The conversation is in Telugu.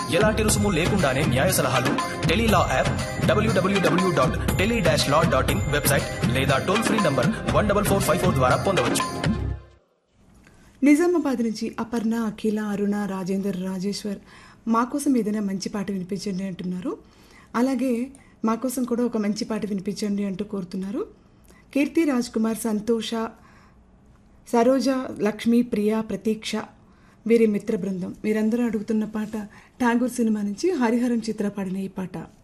ఎలాంటి రుసుము లేకుండానే న్యాయ సలహాలు tele law app WWW dot tele dash law dot in website లేదా toll free number one double four five four ద్వారా పొందవచ్చు నిజామాబాద్ నుంచి అపర్ణ అఖిల అరుణ రాజేందర్ రాజేశ్వర్ మా కోసం ఏదైనా మంచి పాట వినిపించండి అంటున్నారు అలాగే మా కోసం కూడా ఒక మంచి పాట వినిపించండి అంటూ కోరుతున్నారు కీర్తి రాజ్ కుమార్ సంతోష సరోజ లక్ష్మి ప్రియ ప్రతీక్ష వీరి మిత్ర బృందం వీరందరూ అడుగుతున్న పాట ఠాగూర్ సినిమా నుంచి హరిహరం చిత్ర పాడిన ఈ పాట